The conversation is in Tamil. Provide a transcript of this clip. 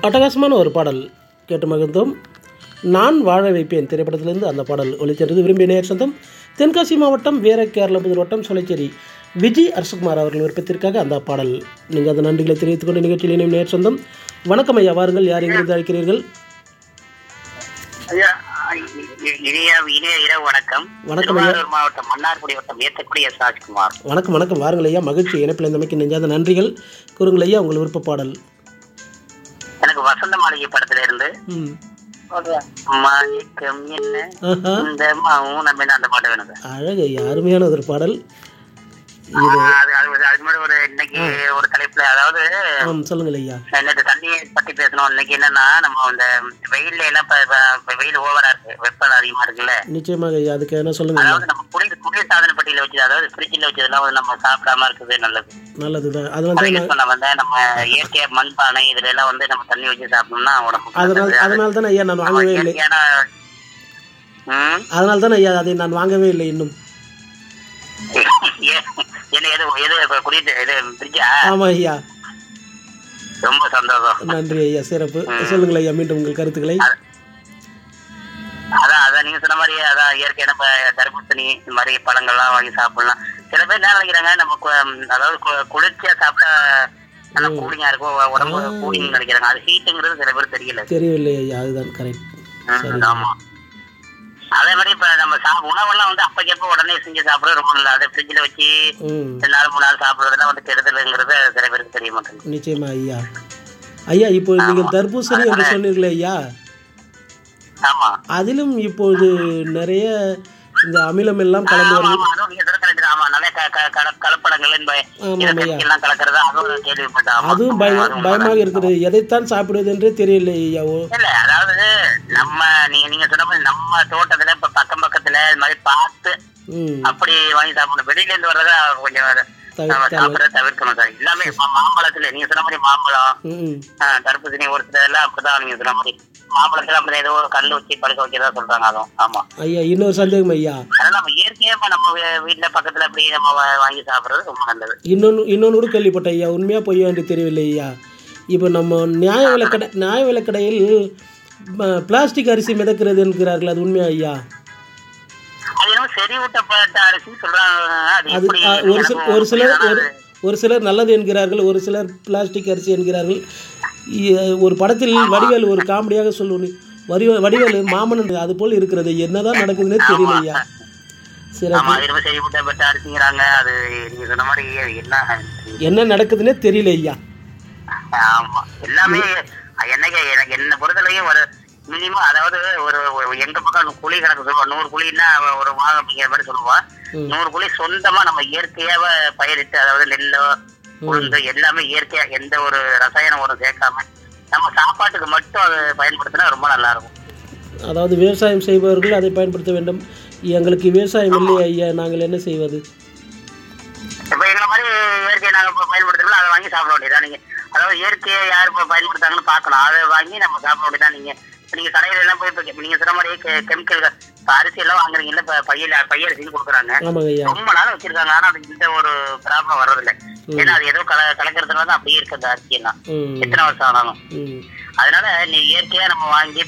அட்டகாசமான ஒரு பாடல் கேட்டு மகிழ்ந்தோம் நான் வாழ வைப்பேன் திரைப்படத்திலிருந்து அந்த பாடல் ஒளிச்சென்றது விரும்பிய நேர் சொந்தம் தென்காசி மாவட்டம் வீர கேரளபுதூர் வட்டம் சொலைச்சேரி விஜய் அரசகுமார் அவர்கள் விருப்பத்திற்காக அந்த பாடல் நீங்கள் அந்த நன்றிகளை தெரிவித்துக் கொண்டு நிகழ்ச்சியில் இணையும் நேர் சொந்தம் வணக்கம் ஐயா வாருங்கள் யார் எங்கிருந்து அழைக்கிறீர்கள் ஐயா, இ- இ- இனிய இனிய இரவு வணக்கம் வணக்கம் ஐயா. திருவாரூர் மாவட்டம் மன்னார்குடி வட்டம் ஏத்தக்குடி எஸ் ராஜ்குமார் வணக்கம் வணக்கம் வாருங்கள் ஐயா மகிழ்ச்சி இணைப்பில் இந்தமைக்கு நெஞ்சாத நன்றிகள் கூறுங்கள் ஐயா உங்கள் விருப்ப பாடல் எனக்கு வசந்த மாளிகை படத்துல இருந்து ம் மயக்கம் என்ன ஆஹா இந்த மௌனம் என்ன அந்த பாட்டு வேணுங்க அழகு ஐயா அருமையான ஒரு பாடல் இது அது அது அதுக்கு முன்னாடி ஒரு இன்னைக்கு ஒரு தலைப்புல அதாவது ஆம் சொல்லுங்கள் ஐயா நேற்று தண்ணியை பத்தி பேசணும் இன்னைக்கு என்னன்னா நம்ம இந்த வெயில்ல எல்லாம் இப்ப- இப்ப- இப்ப வெயில் ஓவரா இருக்கு வெப்பம் அதிகமா இருக்குல்ல நிச்சயமாக ஐயா அதுக்கு என்ன சொல்லுங்கள் ஐயா அதாவது நம்ம குளிர் குளிர் சாதன பெட்டியில வச்சு அதாவது ஃப்ரிட்ஜில் வச்சதெல்லாம் வந்து நம்ம சாப்பிடாம இருக்குது நல்லது நல்லது தான் அதனால அதை தான் யூஸ் பண்ண வந்து நம்ம இயற்கையா மண்பானை இதுல எல்லாம் வந்து நம்ம தண்ணி வச்சு சாப்பிட்டோம்னா உடம்புக்கு அதனால் நல்லது. அதனால தானே ஐயா நான் நம்ம வாங்கவே இல்லை இயற்கையான ம்? அதனால தானே ஐயா அதை நான் வாங்கவே இல்லை இன்னும் ஏ- என்ன எது எது இப்ப குடிட்டு இது ஃப்ரிட்ஜா ஆமாம் ஐயா ரொம்ப சந்தோஷம் நன்றி ஐயா சிறப்பு சொல்லுங்கள் ஐயா மீண்டும் உங்கள் கருத்துக்களை அதான் அதான் நீங்க சொன்ன மாதிரி அதான் இயற்கையான இப்ப தர்பூசணி இந்த மாதிரி பழங்கள்லாம் வாங்கி சாப்பிடலாம் சில பேர் என்ன நினைக்கிறாங்க நம்ம கு- அதாவது கு- குளிர்ச்சியா சாப்பிட்டா நல்லா கூலிங்கா இருக்கும் உ- உடம்பு கூலிங் நினைக்கிறாங்க அது ஹீட்டுங்கிறது சில பேர் தெரியல தெரியவில்லை ஐயா அதுதான் கரெக்ட் ம், ஆமா அதே மாதிரி இப்ப நம்ம சா உணவெல்லாம் வந்து அப்பக்கப்ப உடனே செஞ்சு சாப்பிடுறது ரொம்ப நல்லது அதை ஃப்ரிட்ஜில் வச்சு ம் ரெண்டு நாள் மூணு நாள் சாப்பிடுறதுலாம் வந்து கெடுதலுங்கிறது சில பேருக்கு தெரிய மாட்டேங்குது நிச்சயமா ஐயா ஐயா இப்போ நீங்கள் தர்பூசணி என்று சொன்னீர்களே ஐயா ஆமா அதிலும் இப்பொழுது நிறைய இந்த அமிலம் எல்லாம் கலந்து ஆமா, வருது ஆமா, அதுவும் நீங்க சொல்றது correct தான். ஆமா, நிறைய க- க- கல- கலப்படங்கள் இந்த ஆமாம் இதை ஐயா. எல்லாம் கலக்கிறது அதுவும் கேள்விப்பட்டேன் ஆமா. அதுவும் பய அதுவும் பயமாக இருக்கிறது எதைத்தான் சாப்பிடுவது என்றே தெரியல ஐயா ஓ இல்ல அதாவது நம்ம நீங்க நீங்க சொன்ன மாதிரி நம்ம தோட்டத்துல இப்ப பக்கம் பக்கத்துல இது மாதிரி பார்த்து ம் அப்படி வாங்கி சாப்பிடணும் வெளியில இருந்து வர்றத கொஞ்சம் நம்ம தவிர்த்தாங்க சாப்பிடறத தவிர்க்கணும் சார் எல்லாமே மா- மாம்பழத்துல நீங்க சொன்ன மாதிரி மாம்பழம் ம் ஆ, தர்பூசணி ஒரு சில எல்லாம் அப்படிதான் நீங்க சொன்ன மாதிரி மாம்பழத்துல அப்படி ஏதோ ஒரு கல் வச்சு படுக்க வைக்கிறதா சொல்றாங்க அதுவும் ஆமா ஐயா இன்னொரு சந்தேகம் ஐயா அதனால நம்ம இயற்கையா இப்ப நம்ம வீ- வீட்டுல பக்கத்துல அப்படி நம்ம வா- வாங்கி சாப்பிடுறது ரொம்ப நல்லது இன்னொன்று இன்னொன்று கூட கேள்விப்பட்டேன் ஐயா உண்மையாக பொய்யா என்று தெரியவில்லை ஐயா இப்போ நம்ம நியாய விலைக்கடை நியாய விலைக்கடையில் ம- பிளாஸ்டிக் அரிசி மிதக்கிறது என்கிறார்கள் அது உண்மையா ஐயா அது என்னமோ செறிவூட்டப்பட்ட அரிசின்னு சொல்றாங்க அது அது எப்படி அ, ஒரு சில எனக்கும் ஒரு சிலர் ஆனா ஒரு அது- ஒரு சிலர் நல்லது என்கிறார்கள் ஒரு சிலர் பிளாஸ்டிக் அரிசி என்கிறார்கள் இ- ஒரு படத்தில் வடிவேல் ஒரு காமெடியாக சொல்லுவது வடிவ வடிவேல் மாமன் என்று அது போல் இருக்கிறது என்னதான் நடக்குதுன்னே தெரியல ஐயா சிறப்பு ஆமா அது என்னமோ செறிவூட்டப்பட்ட அரிசிங்கிறாங்க அது நீங்க சொன்ன மாதிரி என்ன என்ன நடக்குதுன்னே தெரியல ஐயா ஆமா எல்லாமே என்னங்க எனக்கு என்ன பொறுத்தளவையும் ஒரு மினிமம் அதாவது ஒரு ஒரு- எங்க பக்கம் குழி கணக்கு சொல்லுவோம் நூறு குழின்னா ஒரு வாங்க அப்படிங்கிற மாதிரி சொல்லுவோம் ம். நூறு குழி சொந்தமா நம்ம இயற்கையாவ பயிரிட்டு அதாவது நெல்லோ உளுந்து எல்லாமே இயற்கையா எந்த ஒரு ரசாயன உரம் சேர்க்காம நம்ம சாப்பாட்டுக்கு மட்டும் அதை பயன்படுத்தினா ரொம்ப நல்லா இருக்கும் அதாவது விவசாயம் செய்பவர்கள் அதை பயன்படுத்த வேண்டும் எங்களுக்கு விவசாயம் இல்லை ஐயா நாங்கள் என்ன செய்வது இப்ப எங்களை மாதிரி இயற்கையை நாங்க இப்ப பயன்படுத்தணும் அதை வாங்கி சாப்பிட வேண்டியதா நீங்க அதாவது இயற்கையை யார் இப்ப பயன்படுத்தாங்கன்னு பார்க்கணும் அதை வாங்கி நம்ம சாப்பிட வேண்டியதா நீங்க இப்ப நீங்க கடையில எல்லாம் போய் இப்ப நீங்க சொன்ன மாதிரி கெமிக்கல் இப்ப அரிசி எல்லாம் வாங்குறீங்கல்ல இப்ப பையில பையரிசின்னு கொடுக்குறாங்க ஆமாங்க ஐயா ரொம்ப நாள் வச்சிருக்காங்க ஆனா அது இந்த ஒரு ப்ராப்ளம் வர்றதில்ல ஏன்னா அது ஏதோ கல கலக்கிறதுனால தான் அப்படியே இருக்கு அந்த அரிசி எல்லாம் ம் எத்தனை வருஷம் ஆனாலும் ம் அதனால நீ இயற்கையா நம்ம வாங்கி